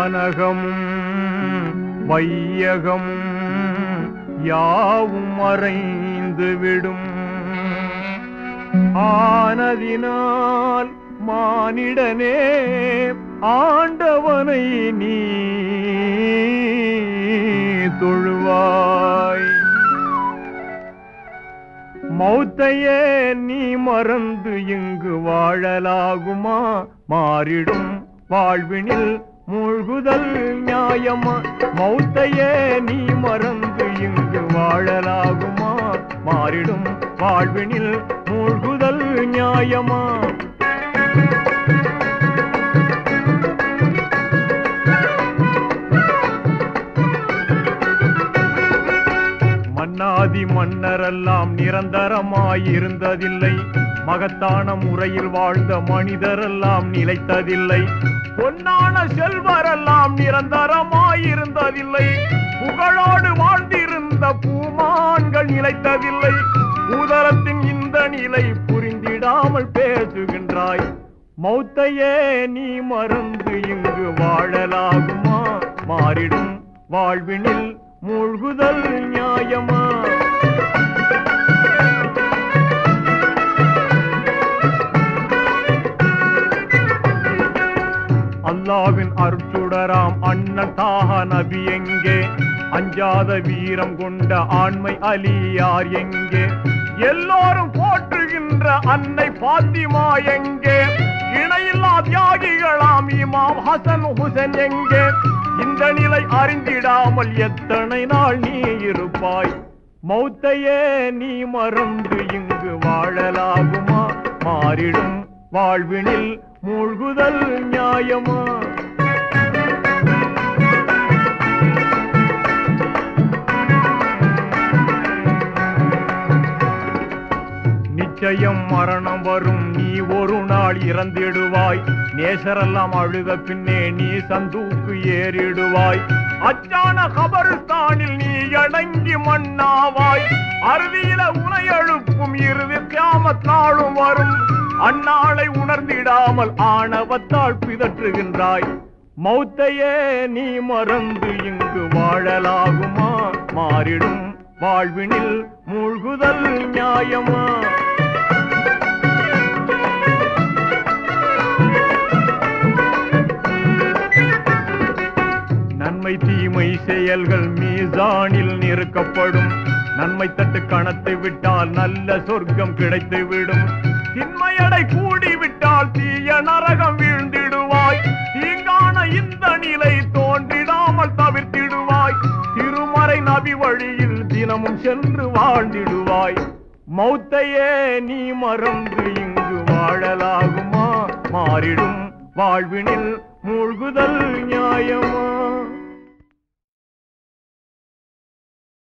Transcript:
வானகமும் வையகம் யாவும் மறைந்து விடும் ஆனதினால் மானிடனே ஆண்டவனை நீ தொழுவாய் மௌத்தையே நீ மறந்து இங்கு வாழலாகுமா மாறிடும் வாழ்வினில் மூழ்குதல் நியாயமா மௌத்தையே நீ மறந்து இங்கு வாழலாகுமா மாறிடும் வாழ்வினில் மூழ்குதல் நியாயமா மன்னாதி மன்னரெல்லாம் நிரந்தரமாயிருந்ததில்லை மகத்தான முறையில் வாழ்ந்த மனிதரெல்லாம் நிலைத்ததில்லை பொன்னான செல்வரெல்லாம் நிரந்தரமாயிருந்ததில்லை புகழோடு வாழ்ந்திருந்த பூமான்கள் நிலைத்ததில்லை உதரத்தின் இந்த நிலை புரிந்திடாமல் பேசுகின்றாய் மௌத்தையே நீ மறந்து இங்கு வாழலாகுமா மாறிடும் வாழ்வினில் மூழ்குதல் நியாயமா அல்லாவின் அருட்சுடராம் அண்ணன் தாஹ நபி எங்கே அஞ்சாத வீரம் கொண்ட ஆண்மை அலியார் எங்கே எல்லோரும் போற்றுகின்ற அன்னை பாத்திமா எங்கே இணையில்லா தியாகிகளாம் இமாம் ஹசன் ஹுசன் எங்கே இந்த நிலை அறிந்திடாமல் எத்தனை நாள் நீ இருப்பாய் மௌத்தையே நீ மறந்து இங்கு வாழலாகுமா மாறிடும் வாழ்வினில் மூழ்குதல் நியாயமா நிச்சயம் மரணம் வரும் நீ ஒரு நாள் இறந்திடுவாய் நேசரெல்லாம் அழுத பின்னே நீ சந்தூக்கு ஏறிடுவாய் அச்சான கபருஸ்தானில் நீ அடங்கி மண்ணாவாய் அருவியில உனை எழுப்பும் இறுதி கியாமத் நாளும் வரும் அந்நாளை உணர்ந்திடாமல் ஆணவத்தால் பிதற்றுகின்றாய் மௌத்தையே நீ மறந்து இங்கு வாழலாகுமா மாறிடும் வாழ்வினில் மூழ்குதல் நியாயமா நன்மை தீமை செயல்கள் மீசானில் நிறுக்கப்படும் நன்மை தட்டு கணத்தை விட்டால் நல்ல சொர்க்கம் கிடைத்து விடும் திண்மையடை கூடி விட்டால் தீய நரகம் வீழ்ந்திடுவாய் தீங்கான இந்த நிலை தோன்றிடாமல் தவிர்த்திடுவாய் திருமறை நபி வழியில் தினமும் சென்று வாழ்ந்திடுவாய் மௌத்தையே நீ மறந்து இங்கு வாழலாகுமா மாறிடும் வாழ்வினில் மூழ்குதல் நியாயமா